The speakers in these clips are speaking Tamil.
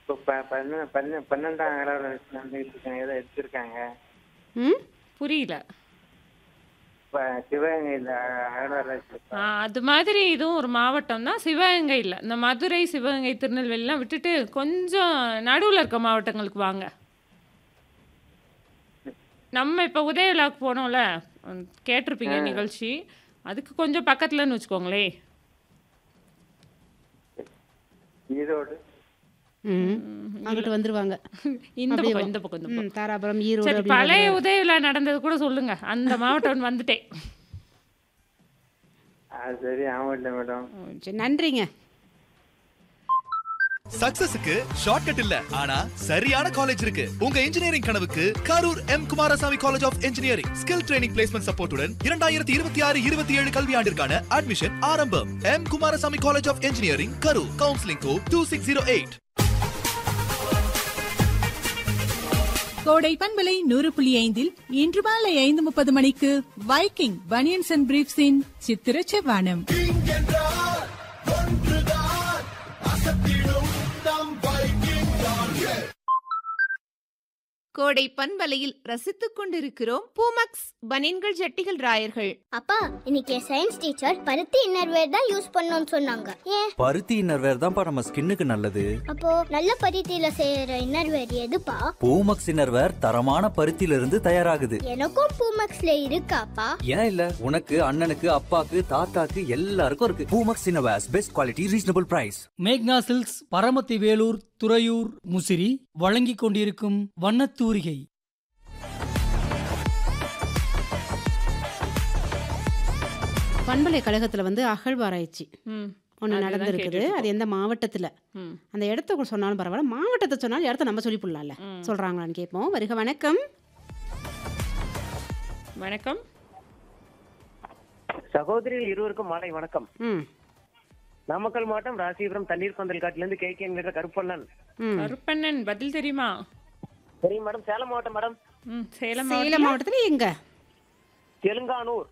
இப்போ ப- பன்ன பன்ன பன்னெண்டாம் அளவில் நடந்துகிட்டு இருக்காங்க ஏதோ எடுத்திருக்காங்க ம் புரியல இப்போ சிவகங்கையில் அகழ்வாராய்ச்சி ஆ, அது மாதிரி இதுவும் ஒரு மாவட்டம் தான் சிவகங்கை இல்லை இந்த மதுரை சிவகங்கை திருநெல்வேலிலாம் விட்டுட்டு கொஞ்சம் நடுவில் இருக்க மாவட்டங்களுக்கு வாங்க நம்ம இப்போ உதயவிழாக்கு போனோம்ல உம், கேட்டிருப்பீங்க நிகழ்ச்சி அதுக்கு கொஞ்சம் பக்கத்துலன்னு வச்சுக்கோங்களேன் ஈரோடு ம் அங்கிட்டு வந்துருவாங்க இந்த அப்படியே பக்கம் வா. இந்த பக்கம் இந்த பக்கம் ம் தாராபுரம் ஈரோடு சரி அப்படி பழைய உதயவிழா நடந்தது கூட சொல்லுங்க அந்த மாவட்டம் வந்துட்டேன் அது சரி ஆமாம் இல்லை மேடம் ம், சரி நன்றிங்க சக்சஸுக்கு ஷார்ட்கட் இல்ல ஆனா சரியான காலேஜ் இருக்கு உங்க இன்ஜினியரிங் கனவுக்கு Karur M Kumarasamy college of engineering skill training placement சப்போர்ட்டுடன் இரண்டாயிரத்தி இருபத்தி ஆறு இருபத்தி ஏழு கல்வியாண்டிற்கான அட்மிஷன் ஆரம்பம் M Kumarasamy college of engineering Karur counselling code two six zero eight Kodai பண்பலை நூறு புள்ளி ஐந்தில் இன்று மாலை ஐந்து முப்பது மணிக்கு வைக்கிங் பனியன்ஸ் அண்ட் பிரீப்ஸின் சித்திர செவ்வானம் கோடை பண்பலையில் ரசித்துக் கொண்டிருக்கிறோம் பூமக்ஸ் பனின்கள் ஜட்டிகள் ராயர்கள் அப்பா இன்னைக்கு என் சயின்ஸ் டீச்சர் பருத்தி இன்னர்வேர் தான் யூஸ் பண்ணணும்னு சொன்னாங்க ஏன் பருத்தி இன்னர்வேர் தான்ப்பா நம்ம ஸ்கின்னுக்கு நல்லது அப்போ நல்ல பருத்தியில செய்யற இன்னர்வேர் எதுப்பா பூமக்ஸ் இன்னர்வேர் தரமான பருத்தியில இருந்து தயாராகுது எனக்கும் பூமக்ஸ்ல இருக்காப்பா ஏன் இல்ல உனக்கு அண்ணனுக்கு அப்பாக்கு தாத்தாக்கு எல்லாருக்கும் இருக்கு Poomex innerwears best quality reasonable price மேக்னா சில்க்ஸ் பரமத்தி வேலூர் துறையூர் முசிறி வழங்கிக் கொண்டிருக்கும் வண்ணத்தூரிகை பண்பலைக்கழகத்துல வந்து அகழ்வாராய்ச்சி ம் ஒன்று அதுதான் நடந்திருக்குது கேட்டுட்டு அது எந்த மாவட்டத்தில் ம் அந்த இடத்த கூட சொன்னாலும் பரவாயில்ல மாவட்டத்தை சொன்னாலும் இடத்த நம்ம சொல்லி போடலாம்ல சொல்கிறாங்களான்னு கேட்போம் வருக வணக்கம் வணக்கம் சகோதரிகள் இருவருக்கும் மாலை வணக்கம் ம் நாமக்கல் மாவட்டம் ராசிபுரம் தண்ணீர் பந்தல் காட்டிலேருந்து கே கே என்கிற கருப்பண்ணன் ம் கருப்பண்ணன் பதில் தெரியுமா சரிங்க மேடம் சேலம் மாவட்டம் மேடம் ம் சேலம் சேலம் மாவட்டத்தில் எங்க தெலுங்கானூர்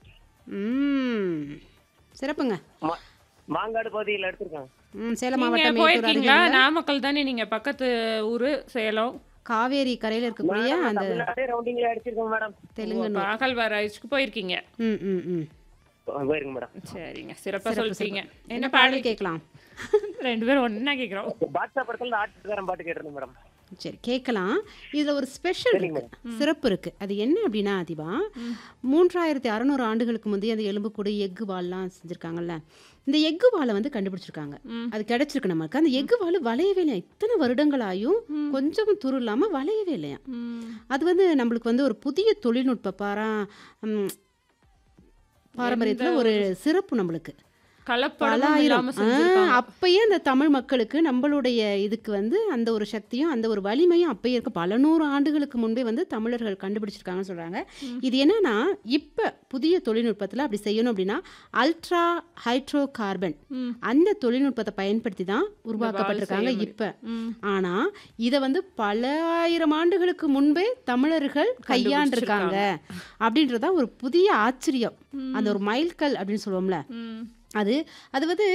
ம் சிறப்புங்க மா- மாங்காடு பகுதியில் எடுத்திருக்காங்க ம் சேலம் நீங்க மாவட்டம் மேட்டூர் போயிருக்கீங்களா அருகே நாமக்கல் தானே நீங்க பக்கத்து ஊரு சேலம் காவேரி கரையில் இருக்கக்கூடிய மேடம், அந்த தமிழ்நாடே ரவுண்டிங்ல அடிச்சிருக்கோம் மேடம் தெலுங்கு அகழ்வாராய்ச்சிக்கு போயிருக்கீங்க ம் ம் ம் போயிருங்க மேடம் சரிங்க சிறப்பா சிறப்பு, சொல்லிட்டீங்க சிறப்பு. என்ன என்ன பாடல் பாடல் கேட்கலாம் ரெண்டு பேரும் ஒண்ணா கேக்குறோம் பாட்ஷா படத்துல ஆட்டுக்காரன் பாட்டு கேட்டிருந்தேன் மேடம் சரி கேட்கலாம் இதில் ஒரு ஸ்பெஷல் இருக்கு சிறப்பு இருக்கு அது என்ன அப்படின்னா அதிபா மூன்றாயிரத்தி அறநூறு ஆண்டுகளுக்கு முந்தைய அந்த எலும்புக்கூடு எக்கு வால்லாம் செஞ்சுருக்காங்கல்ல இந்த எக்கு வாலை வந்து கண்டுபிடிச்சிருக்காங்க அது கிடைச்சிருக்கு நமக்கு அந்த எக்கு வால் வளையவே இல்லையா இத்தனை வருடங்களாயும் கொஞ்சம் துரு இல்லாமல் வளையவே இல்லையா அது வந்து நம்மளுக்கு வந்து ஒரு புதிய தொழில்நுட்ப பாரா ம், பாரம்பரியத்தில் ஒரு சிறப்பு நம்மளுக்கு பல கலப்படம் ஆயிரம் இல்லாம செஞ்சிருக்காங்க ஆ, அப்பயே அந்த தமிழ் மக்களுக்கு நம்மளுடைய இதுக்கு வந்து அந்த ஒரு சக்தியும் அந்த ஒரு வலிமையும் அப்பயே இருக்கு பல நூறு ஆண்டுகளுக்கு முன்பே வந்து தமிழர்கள் கண்டுபிடிச்சிருக்காங்கன்னு சொல்றாங்க இது என்னன்னா இப்ப புதிய தொழில்நுட்பத்துல அப்படி செய்யணும் அப்படின்னா அல்ட்ரா ஹைட்ரோ கார்பன் ம். அந்த தொழில்நுட்பத்தை பயன்படுத்தி தான் உருவாக்கப்பட்டிருக்காங்க செய்ய இப்ப ம். ஆனா இதை வந்து பல ஆயிரம் ஆண்டுகளுக்கு முன்பே தமிழர்கள் கையாண்டிருக்காங்க அப்படின்றதா ஒரு புதிய ஆச்சரியம் அந்த ஒரு மைல்கல் அப்படின்னு சொல்லுவோம்ல ம். அது அது வந்து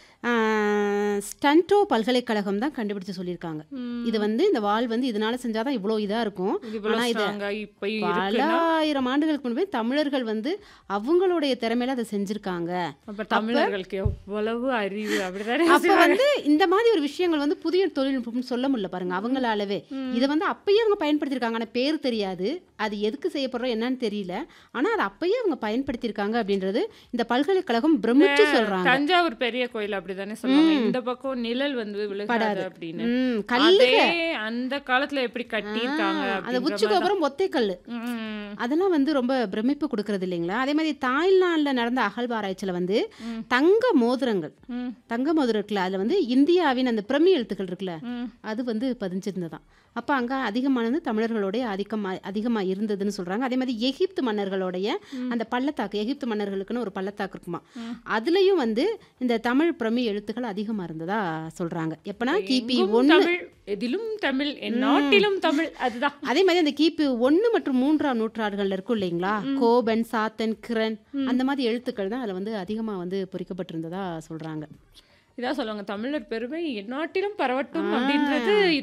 ஆஹ், ஸ்டன்டோ பல்கலைக்கழகம் தான் கண்டுபிடிச்சு சொல்லியிருக்காங்க இது வந்து இந்த வால் வந்து இதனால செஞ்சாதான் இவ்வளோ இதா இருக்கும் இது இவ்வளவு ஆனா இது strong ஆ இப்பயும் பல இருக்குன்னா ஆயிரம் ஆண்டுகளுக்கு முன்பே தமிழர்கள் வந்து அவங்களுடைய திறமையில அதை செஞ்சிருக்காங்க அப்ப தமிழர்களுக்கு எவ்வளவு அறிவு அப்படிதானே அப்ப வந்து இந்த மாதிரி ஒரு விஷயங்கள் வந்து புதிய தொழில்நுட்பம்னு சொல்ல முடியல பாருங்க அவங்களாலவே இதை வந்து அப்பயே அவங்க பயன்படுத்தியிருக்காங்க ஆனா பேர் தெரியாது அது எதுக்கு செய்யப்படுறோம் என்னன்னு தெரியல ஆனா அது அப்பயே அவங்க பயன்படுத்தியிருக்காங்க அப்படின்றது இந்த பல்கலைக்கழகம் பிரமிச்சு சொல்றாங்க தஞ்சாவூர் பெரிய கோயில் அப்படிதானே சொல்லுவாங்க இந்த பக்கம் நிழல் வந்து விழுகாது படாது. அப்படின்னு ம், அதே கல்லுக. அந்த காலத்துல எப்படி கட்டியிருக்காங்க அந்த அப்படின்ற உச்சி மாதிரி கோபுரம் ஒத்தை கல்லு தான். ம். அதெல்லாம் வந்து ரொம்ப பிரமிப்பு கொடுக்கறது இல்லைங்களா அதே மாதிரி தாய்லாந்துல நடந்த அகழ்வாராய்ச்சியில வந்து தங்க மோதிரங்கள் ம். தங்க மோதிரம் இருக்குல்ல அதுல வந்து இந்தியாவின் அந்த பிரமி எழுத்துக்கள் இருக்குல்ல ம். அது வந்து பதிஞ்சிருந்ததாம் அப்ப அங்க அதிகமானது தமிழர்களுடைய அதிகம் அதிகமா இருந்ததுன்னு சொல்றாங்க அதே மாதிரி எகிப்து மன்னர்களுடைய அந்த பள்ளத்தாக்கு எகிப்து மன்னர்களுக்குன்னு ஒரு பள்ளத்தாக்கு இருக்குமா அதுலயும் வந்து இந்த தமிழ் பிரமி எழுத்துக்கள் அதிகமா இருந்ததா சொல்றாங்க எப்பனா கிபி எங்கும் ஒன்னு தமிழ் எதிலும் தமிழ் என் நாட்டிலும் தமிழ் அதுதான் அதே மாதிரி அந்த கிபி ஒன்று மற்றும் மூன்றாம் நூற்றாண்டுகள்ல இருக்கும் இல்லைங்களா கோபன் சாத்தன் கிரண் அந்த மாதிரி எழுத்துக்கள் தான் அதுல வந்து அதிகமா வந்து பொறிக்கப்பட்டிருந்ததா சொல்றாங்க இதான் சொல்லுவாங்க தமிழர் பெருமை என் நாட்டிலும் பரவட்டும் அப்படின்றது